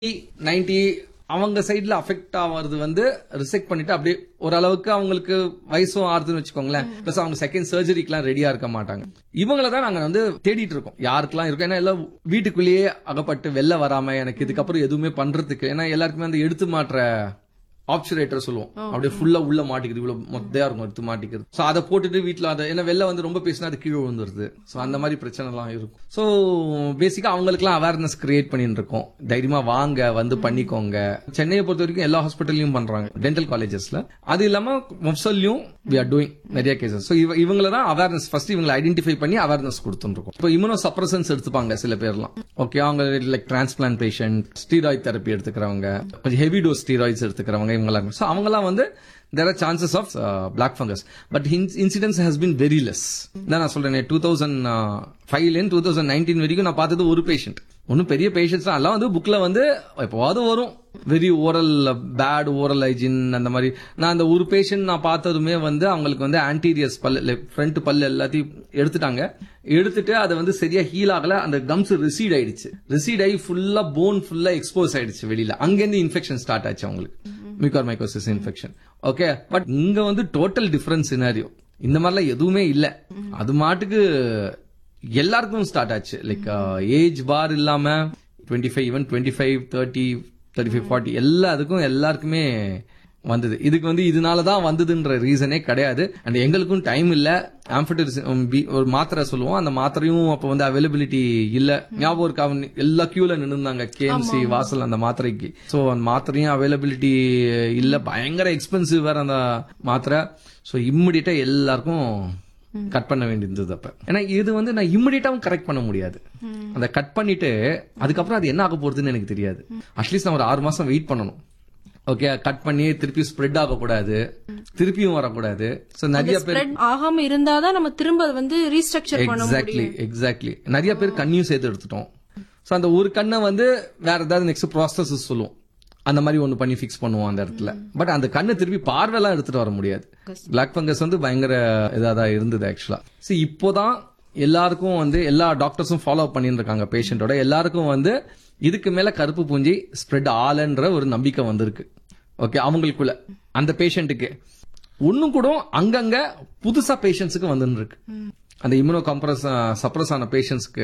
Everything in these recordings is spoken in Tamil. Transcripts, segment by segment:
நைன்டி அவங்க சைடுல அஃபெக்ட் ஆகிறது வந்து ரிசெக்ட் பண்ணிட்டு அப்படியே ஓரளவுக்கு அவங்களுக்கு வயசும் ஆறுதுன்னு வச்சுக்கோங்களேன் பிளஸ் அவங்க செகண்ட் சர்ஜரிக்கெல்லாம் ரெடியா இருக்க மாட்டாங்க இவங்கள தான் நாங்க வந்து தேடிட்டு இருக்கோம் யாருக்கெல்லாம் இருக்கும் ஏன்னா எல்லாம் வீட்டுக்குள்ளேயே அகப்பட்டு வெளில வராம எனக்கு இதுக்கப்புறம் எதுவுமே பண்றதுக்கு ஏன்னா எல்லாருக்குமே அந்த எடுத்து மாற்ற ஆப்சுரேட்டர் சொல்லுவோம் அப்படியே ஃபுல்லா உள்ள மாட்டிக்குது இவ்வளவு மொத்தையா இருக்கும் எடுத்து மாட்டிக்கிறது சோ அதை போட்டுட்டு வீட்ல அதை ஏன்னா வெளில வந்து ரொம்ப பேசினா அது கீழே விழுந்துருது சோ அந்த மாதிரி பிரச்சனை எல்லாம் இருக்கும் சோ பேசிக்கா அவங்களுக்குலாம் அவேர்னஸ் கிரியேட் பண்ணிட்டு இருக்கோம் தைரியமா வாங்க வந்து பண்ணிக்கோங்க சென்னையை பொறுத்த வரைக்கும் எல்லா ஹாஸ்பிட்டல்லையும் பண்றாங்க டென்டல் காலேஜஸ்ல அது இல்லாம மொப்சல்லையும் வி ஆர் டூயிங் நிறைய கேசஸ் ஸோ இவங்கள தான் அவேர்னஸ் ஃபர்ஸ்ட் இவங்களை ஐடென்டிஃபை பண்ணி அவேர்னஸ் கொடுத்துருக்கோம் இப்போ இம்யூனோ சப்ரசன்ஸ் எடுத்துப்பாங்க சில பேர்லாம் ஓகே அவங்க like transplant patient steroid therapy எடுத்துக்கிறவங்க கொஞ்சம் ஹெவி டோஸ் ஸ்டீராய்ட்ஸ் எடுத்துக்கிறவங்க இவங்கெல்லாம் ஸோ அவங்கலாம் வந்து there are chances of uh, black fungus but in- incidence has been very less தான் நான் சொல்றேன் டூ தௌசண்ட் ஃபைவ்ல டூ தௌசண்ட் நைன்டீன் வரைக்கும் நான் பார்த்தது ஒரு பேஷண்ட் ஒன்றும் பெரிய பேஷண்ட்ஸ் எல்லாம் வந்து புக்ல வந்து எப்போவாவது வரும் very oral bad oral hygiene அந்த மாதிரி நான் அந்த ஒரு பேஷண்ட் நான் பார்த்ததுமே வந்து அவங்களுக்கு வந்து ஆன்டீரியர்ஸ் பல் ஃப்ரண்ட் பல் எல்லாத்தையும் எடுத்துட்டாங்க எடுத்துட்டு அதை வந்து சரியா ஹீல் ஆகல அந்த கம்ஸ் ரிசீட் ஆயிடுச்சு ரிசீட் ஆகி ஃபுல்லா போன் ஃபுல்லா எக்ஸ்போஸ் ஆயிடுச்சு வெளியில அங்கேருந்து இன்ஃபெக்ஷன் ஸ்டார்ட் ஆச்சு அவங்களுக்கு mucormycosis infection okay but இங்க வந்து டோட்டல் டிஃபரன்ஸ் சினாரியோ இந்த மாதிரிலாம் எதுவுமே இல்ல அது மாட்டுக்கு எல்லாருக்கும் ஸ்டார்ட் ஆச்சு லைக் ஏஜ் பார் இல்லாம twenty five even twenty five thirty thirty five forty எல்லாத்துக்கும் எல்லாருக்குமே வந்தது இதுக்கு வந்து இதனால தான் வந்ததுன்ற ரீசனே கிடையாது அண்ட் எங்களுக்கும் டைம் இல்ல ஆம்பிட்டரிசம் ஒரு மாத்திரை சொல்லுவோம் அந்த மாத்திரையும் அப்ப வந்து அவைலபிலிட்டி இல்ல ஞாபகம் இருக்கா அவன் எல்லா கியூல நின்னுந்தாங்க கேஎம்சி வாசல் அந்த மாத்திரைக்கு சோ அந்த மாத்திரையும் அவைலபிலிட்டி இல்ல பயங்கர எக்ஸ்பென்சிவ் வேற அந்த மாத்திரை சோ இம்மிடியட்டா எல்லாருக்கும் கட் பண்ண வேண்டியிருந்தது அப்ப ஏன்னா இது வந்து நான் இம்மிடியட்டாவும் கரெக்ட் பண்ண முடியாது அந்த கட் பண்ணிட்டு அதுக்கப்புறம் அது என்ன ஆக போறதுன்னு எனக்கு தெரியாது அட்லீஸ்ட் நான் ஒரு ஆறு மாசம் வெயிட் பண்ணணும் ஓகே கட் பண்ணி திருப்பி ஸ்ப்ரெட் ஆகக்கூடாது திருப்பியும் வரக்கூடாது சோ நிறைய பேர் ஸ்ப்ரெட் ஆகாம இருந்தாதான் நம்ம திரும்ப அதை வந்து ரீஸ்ட்ரக்சர் பண்ண எக்ஸாக்ட்லி எக்ஸாக்ட்லி நிறைய பேர் கண்ணையும் சேர்த்து எடுத்துட்டோம் சோ அந்த ஒரு கண்ணை வந்து வேற ஏதாவது நெக்ஸ்ட் ப்ராசஸ் சொல்லுவோம் அந்த மாதிரி ஒண்ணு பண்ணி ஃபிக்ஸ் பண்ணுவோம் அந்த இடத்துல பட் அந்த கண்ணை திருப்பி பார்வையெல்லாம் எடுத்துட்டு வர முடியாது பிளாக் ஃபங்கஸ் வந்து பயங்கர இதா தான் இருந்தது ஆக்சுவலா சரி இப்போதான் எல்லாருக்கும் வந்து எல்லா டாக்டர்ஸும் ஃபாலோ பண்ணிட்டு இருக்காங்க பேஷண்டோட எல்லாருக்கும் வந்து இதுக்கு மேல கருப்பு பூஞ்சி ஸ்ப்ரெட் ஆலன்ற ஒரு நம்பிக்கை வந்திருக்கு ஓகே அவங்களுக்குள்ள அந்த பேஷண்ட்டுக்கு ஒன்னும் கூட அங்கங்க புதுசா பேஷண்ட்ஸுக்கு வந்துன்னு இருக்கு அந்த இம்யூனோ கம்ப்ரஸ் சப்ரஸ் ஆன பேஷண்ட்ஸ்க்கு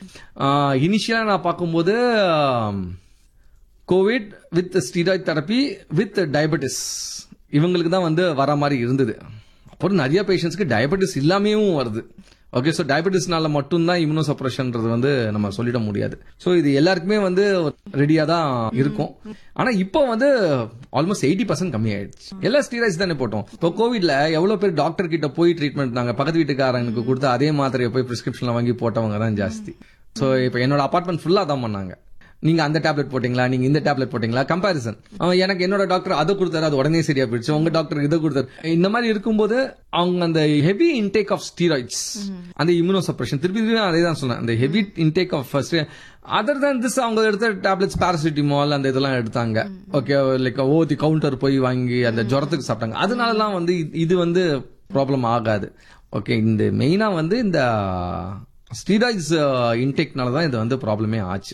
இனிஷியலா நான் பார்க்கும்போது COVID with steroid therapy with diabetes இவங்களுக்கு தான் வந்து வர மாதிரி இருந்தது அப்புறம் நிறைய பேஷண்ட்ஸ்க்கு டயபெட்டிஸ் இல்லாமையும் வருது ஓகே ஸோ டயபெட்டிஸ்னால மட்டும்தான் இம்யூனோ சப்ரஷன்றது வந்து நம்ம சொல்லிட முடியாது ஸோ இது எல்லாருக்குமே வந்து ரெடியா தான் இருக்கும் ஆனா இப்போ வந்து ஆல்மோஸ்ட் எயிட்டி பர்சன்ட் கம்மி ஆயிடுச்சு எல்லா ஸ்டீராய்ட்ஸ் தானே போட்டோம் இப்போ கோவிட்ல எவ்வளவு பேர் டாக்டர் கிட்ட போய் ட்ரீட்மெண்ட் நாங்க பக்கத்து வீட்டுக்காரங்களுக்கு கொடுத்து அதே மாதிரியை போய் பிரிஸ்கிரிப்ஷன்ல வாங்கி போட்டவங்க தான் ஜாஸ்தி ஸோ இப்போ என்னோட அபார்ட்மெண்ட் ஃபுல்லா தான் பண்ணாங்க நீங்க அந்த டேப்லெட் போட்டீங்களா நீங்க இந்த டேப்லெட் போட்டீங்களா கம்பாரிசன் எனக்கு என்னோட டாக்டர் அதை கொடுத்தாரு அது உடனே சரியா போயிடுச்சு உங்க டாக்டர் இதை கொடுத்தாரு இந்த மாதிரி இருக்கும்போது அவங்க அந்த ஹெவி இன்டேக் ஆஃப் ஸ்டீராய்ட்ஸ் அந்த இம்யூனோ சப்ரஷன் திருப்பி திருப்பி அதே தான் சொன்னேன் அந்த heavy intake of first other தான் திஸ் அவங்க எடுத்த டேப்லெட்ஸ் பாராசிட்டிமால் அந்த இதெல்லாம் எடுத்தாங்க ஓகே லைக் ஓதி கவுண்டர் போய் வாங்கி அந்த ஜுரத்துக்கு சாப்பிட்டாங்க அதனாலலாம் வந்து இது- இது வந்து ப்ராப்ளம் ஆகாது ஓகே இந்த மெயினா வந்து இந்த ஸ்டீராய்ட்ஸ் இன்டேக்னால தான் இது வந்து ப்ராப்ளமே ஆச்சு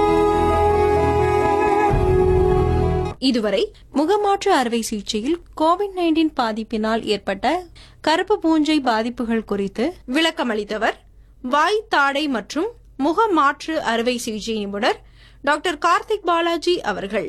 இதுவரை முகமாற்று அறுவை சிகிச்சையில் கோவிட் நைன்டீன் பாதிப்பினால் ஏற்பட்ட கருப்பு பூஞ்சை பாதிப்புகள் குறித்து விளக்கமளித்தவர் வாய் தாடை மற்றும் முக மாற்று அறுவை சிகிச்சை நிபுணர் டாக்டர் கார்த்திக் பாலாஜி அவர்கள்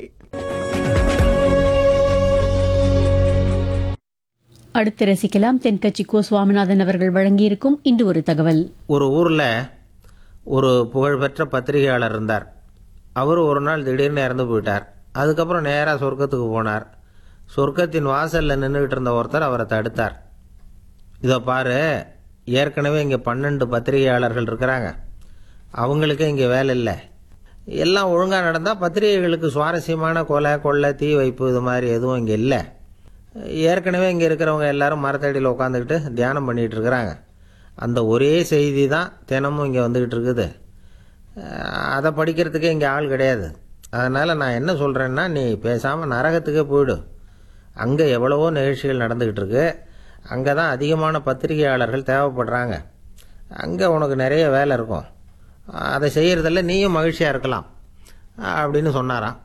அடுத்து ரசிக்கலாம் தென்கட்சி கோ சுவாமிநாதன் அவர்கள் வழங்கியிருக்கும் இன்று ஒரு தகவல் ஒரு ஊரில் ஒரு புகழ்பெற்ற பத்திரிகையாளர் இருந்தார் அவர் ஒரு நாள் திடீர்னு இறந்து போயிட்டார் அதுக்கப்புறம் நேராக சொர்க்கத்துக்கு போனார் சொர்க்கத்தின் வாசலில் நின்றுக்கிட்டு இருந்த ஒருத்தர் அவரை தடுத்தார் இதோ பாரு ஏற்கனவே இங்கே பன்னெண்டு பத்திரிகையாளர்கள் இருக்கிறாங்க அவங்களுக்கே இங்கே வேலை இல்லை எல்லாம் ஒழுங்காக நடந்தால் பத்திரிகைகளுக்கு சுவாரஸ்யமான கொலை கொள்ளை தீ வைப்பு இது மாதிரி எதுவும் இங்கே இல்லை ஏற்கனவே இங்கே இருக்கிறவங்க எல்லாரும் மரத்தடியில் உட்காந்துக்கிட்டு தியானம் பண்ணிகிட்டு இருக்கிறாங்க அந்த ஒரே செய்தி தான் தினமும் இங்கே வந்துக்கிட்டு இருக்குது அஹ் அதை படிக்கிறதுக்கே இங்கே ஆள் கிடையாது அதனால் நான் என்ன சொல்கிறேன்னா நீ பேசாமல் நரகத்துக்கே போயிடு அங்கே எவ்வளவோ நிகழ்ச்சிகள் நடந்துக்கிட்டு இருக்கு அங்கே தான் அதிகமான பத்திரிகையாளர்கள் தேவைப்படுறாங்க அங்கே உனக்கு நிறைய வேலை இருக்கும் அதை செய்கிறதில் நீயும் மகிழ்ச்சியாக இருக்கலாம் அப்படின்னு சொன்னாராம்